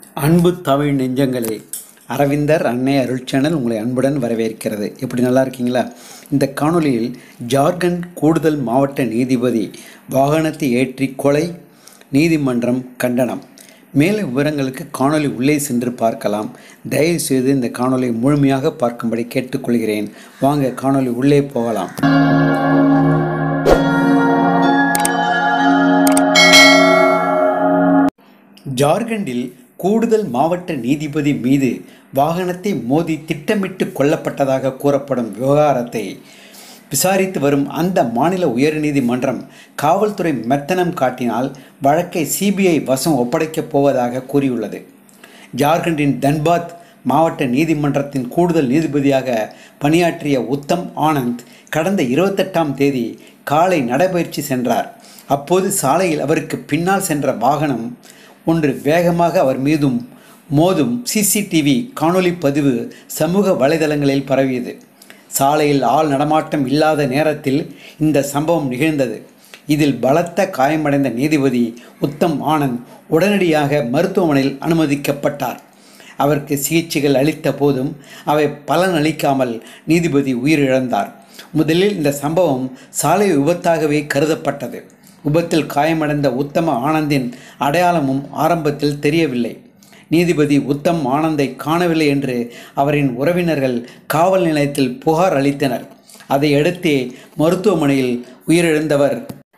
அன்பு தமிழ் நெஞ்சங்களே அரவிந்தர் அன்னை அருள் சேனல் உங்களை அன்புடன் வரவேற்கிறது எப்படி நல்லா இருக்கீங்களா இந்த காணொளியில் ஜார்க்கண்ட் கூடுதல் மாவட்ட நீதிபதி வாகனத்தை ஏற்றி கொலை நீதிமன்றம் கண்டனம் மேலும் விவரங்களுக்கு காணொளி உள்ளே சென்று பார்க்கலாம் தயவு செய்து இந்த காணொளி முழுமையாக பார்க்கும்படி கேட்டுக்கொள்கிறேன் வாங்க காணொளி உள்ளே போகலாம் ஜார்க்கண்டில் கூடுதல் மாவட்ட நீதிபதி மீது வாகனத்தை மோதி திட்டமிட்டு கொல்லப்பட்டதாக கூறப்படும் விவகாரத்தை விசாரித்து வரும் அந்த மாநில உயர்நீதிமன்றம் காவல்துறை மெத்தனம் காட்டினால் வழக்கை சிபிஐ வசம் ஒப்படைக்கப் போவதாக கூறியுள்ளது ஜார்க்கண்டின் தன்பாத் மாவட்ட நீதிமன்றத்தின் கூடுதல் நீதிபதியாக பணியாற்றிய உத்தம் ஆனந்த் கடந்த இருபத்தெட்டாம் தேதி காலை நடைபயிற்சி சென்றார் அப்போது சாலையில் அவருக்கு பின்னால் சென்ற வாகனம் ஒன்று வேகமாக அவர் மீதும் மோதும் சிசிடிவி காணொளி பதிவு சமூக வலைதளங்களில் பரவியது சாலையில் ஆள் நடமாட்டம் இல்லாத நேரத்தில் இந்த சம்பவம் நிகழ்ந்தது இதில் பலத்த காயமடைந்த நீதிபதி உத்தம் ஆனந்த் உடனடியாக மருத்துவமனையில் அனுமதிக்கப்பட்டார் அவருக்கு சிகிச்சைகள் அளித்த போதும் அவை பலனளிக்காமல் நீதிபதி உயிரிழந்தார் முதலில் இந்த சம்பவம் சாலை விபத்தாகவே கருதப்பட்டது விபத்தில் காயமடைந்த உத்தம ஆனந்தின் அடையாளமும் ஆரம்பத்தில் தெரியவில்லை நீதிபதி உத்தம் ஆனந்தை காணவில்லை என்று அவரின் உறவினர்கள் காவல் நிலையத்தில் புகார் அளித்தனர் அதையடுத்தே மருத்துவமனையில் உயிரிழந்தவர்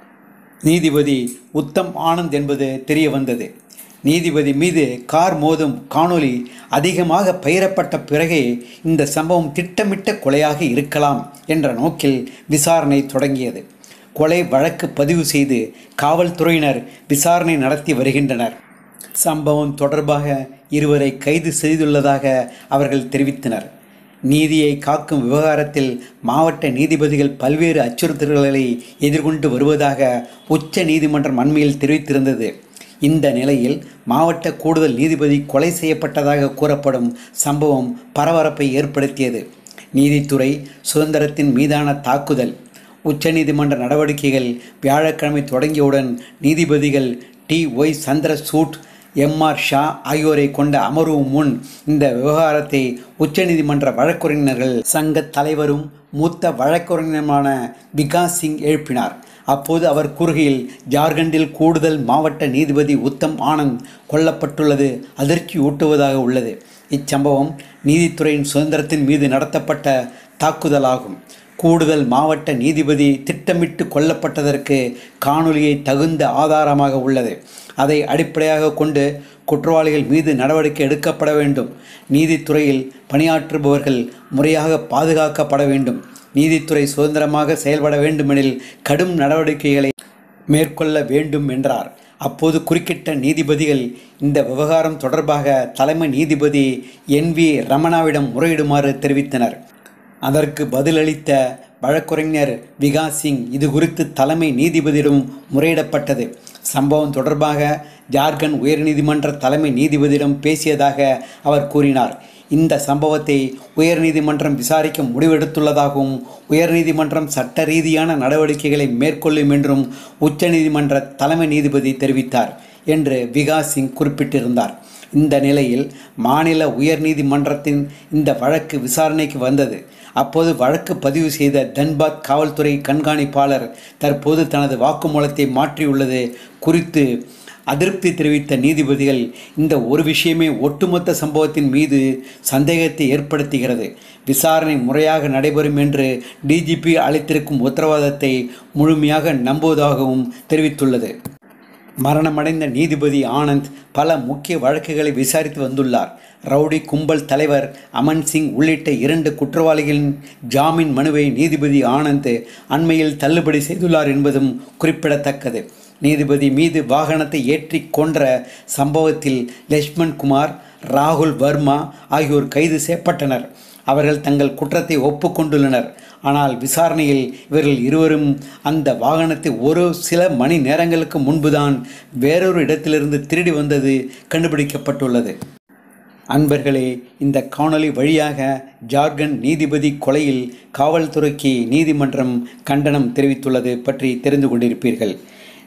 நீதிபதி உத்தம் ஆனந்த் என்பது தெரிய வந்தது நீதிபதி மீது கார் மோதும் காணொளி அதிகமாக பயிரப்பட்ட பிறகே இந்த சம்பவம் திட்டமிட்ட கொலையாக இருக்கலாம் என்ற நோக்கில் விசாரணை தொடங்கியது கொலை வழக்கு பதிவு செய்து காவல்துறையினர் விசாரணை நடத்தி வருகின்றனர் சம்பவம் தொடர்பாக இருவரை கைது செய்துள்ளதாக அவர்கள் தெரிவித்தனர் நீதியை காக்கும் விவகாரத்தில் மாவட்ட நீதிபதிகள் பல்வேறு அச்சுறுத்தல்களை எதிர்கொண்டு வருவதாக உச்ச நீதிமன்றம் அண்மையில் தெரிவித்திருந்தது இந்த நிலையில் மாவட்ட கூடுதல் நீதிபதி கொலை செய்யப்பட்டதாக கூறப்படும் சம்பவம் பரபரப்பை ஏற்படுத்தியது நீதித்துறை சுதந்திரத்தின் மீதான தாக்குதல் உச்சநீதிமன்ற நடவடிக்கைகள் வியாழக்கிழமை தொடங்கியவுடன் நீதிபதிகள் D Y Chandrachud M R Shah ஆகியோரை கொண்ட அமர்வு முன் இந்த விவகாரத்தை உச்சநீதிமன்ற வழக்கறிஞர்கள் சங்க தலைவரும் மூத்த வழக்கறிஞருமான விகாஸ் சிங் எழுப்பினார் அப்போது அவர் கூறுகையில் ஜார்க்கண்டில் கூடுதல் மாவட்ட நீதிபதி உத்தம் ஆனந்த் கொல்லப்பட்டுள்ளது அதிர்ச்சி ஊட்டுவதாக உள்ளது இச்சம்பவம் நீதித்துறையின் சுதந்திரத்தின் மீது நடத்தப்பட்ட தாக்குதலாகும் கூடுதல் மாவட்ட நீதிபதி திட்டமிட்டு கொல்லப்பட்டதற்கு காணொலியை தகுந்த ஆதாரமாக உள்ளது அதை அடிப்படையாக கொண்டு குற்றவாளிகள் மீது நடவடிக்கை எடுக்கப்பட வேண்டும் நீதித்துறையில் பணியாற்றுபவர்கள் முறையாக பாதுகாக்கப்பட வேண்டும் நீதித்துறை சுதந்திரமாக செயல்பட வேண்டுமெனில் கடும் நடவடிக்கைகளை மேற்கொள்ள வேண்டும் என்றார் அப்போது குறுக்கிட்ட நீதிபதிகள் இந்த விவகாரம் தொடர்பாக தலைமை நீதிபதி என் வி ரமணாவிடம் முறையிடுமாறு தெரிவித்தனர் அதற்கு பதிலளித்த வழக்கறிஞர் விகாஸ் சிங் இது குறித்து தலைமை நீதிபதியிடம் முறையிடப்பட்டது சம்பவம் தொடர்பாக ஜார்க்கண்ட் உயர்நீதிமன்ற தலைமை நீதிபதியிடம் பேசியதாக அவர் கூறினார் இந்த சம்பவத்தை உயர்நீதிமன்றம் விசாரிக்க முடிவெடுத்துள்ளதாகவும் உயர்நீதிமன்றம் சட்ட ரீதியான நடவடிக்கைகளை மேற்கொள்ளும் என்றும் உச்சநீதிமன்ற தலைமை நீதிபதி தெரிவித்தார் என்று விகாஸ் சிங் குறிப்பிட்டிருந்தார் இந்த நிலையில் மாநில உயர்நீதிமன்றத்தின் இந்த வழக்கு விசாரணைக்கு வந்தது அப்போது வழக்கு பதிவு செய்த தன்பாத் காவல்துறை கண்காணிப்பாளர் தற்போது தனது வாக்குமூலத்தை மாற்றியுள்ளது குறித்து அதிருப்தி தெரிவித்த நீதிபதிகள் இந்த ஒரு விஷயமே ஒட்டுமொத்த சம்பவத்தின் மீது சந்தேகத்தை ஏற்படுத்துகிறது விசாரணை முறையாக நடைபெறும் என்று டிஜிபி அளித்திருக்கும் உத்தரவாதத்தை முழுமையாக நம்புவதாகவும் தெரிவித்துள்ளது மரணமடைந்த நீதிபதி ஆனந்த் பல முக்கிய வழக்குகளை விசாரித்து வந்துள்ளார் ரவுடி கும்பல் தலைவர் அமன் சிங் உள்ளிட்ட இரண்டு குற்றவாளிகளின் ஜாமீன் மனுவை நீதிபதி ஆனந்த் அண்மையில் தள்ளுபடி செய்துள்ளார் என்பதும் குறிப்பிடத்தக்கது நீதிபதி மீது வாகனத்தை ஏற்றி கொன்ற சம்பவத்தில் லட்சுமண் குமார் ராகுல் வர்மா ஆகியோர் கைது செய்யப்பட்டனர் அவர்கள் தங்கள் குற்றத்தை ஒப்புக்கொண்டுள்ளனர் ஆனால் விசாரணையில் இவர்கள் இருவரும் அந்த வாகனத்தை ஒரு சில மணி நேரங்களுக்கு முன்புதான் வேறொரு இடத்திலிருந்து திருடி வந்தது கண்டுபிடிக்கப்பட்டுள்ளது அன்பர்களே இந்த காணொளி வழியாக ஜார்க்கண்ட் நீதிபதி கொலையில் காவல்துறைக்கு நீதிமன்றம் கண்டனம் தெரிவித்துள்ளது பற்றி தெரிந்து கொண்டிருப்பீர்கள்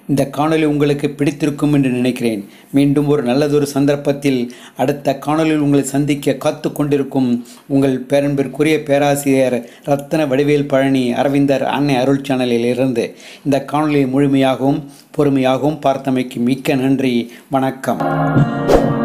இந்த காணொளி உங்களுக்கு பிடித்திருக்கும் என்று நினைக்கிறேன் மீண்டும் ஒரு நல்லதொரு சந்தர்ப்பத்தில் அடுத்த காணொளியில் உங்களை சந்திக்க காத்து கொண்டிருக்கும் உங்கள் பேரன்பிற்குரிய பேராசிரியர் ரத்தன வடிவேல் பழனி அரவிந்தர் அன்னை அருள் சேனலில் இருந்து இந்த காணொளியை முழுமையாகவும் பொறுமையாகவும் பார்த்தமைக்கு மிக்க நன்றி வணக்கம்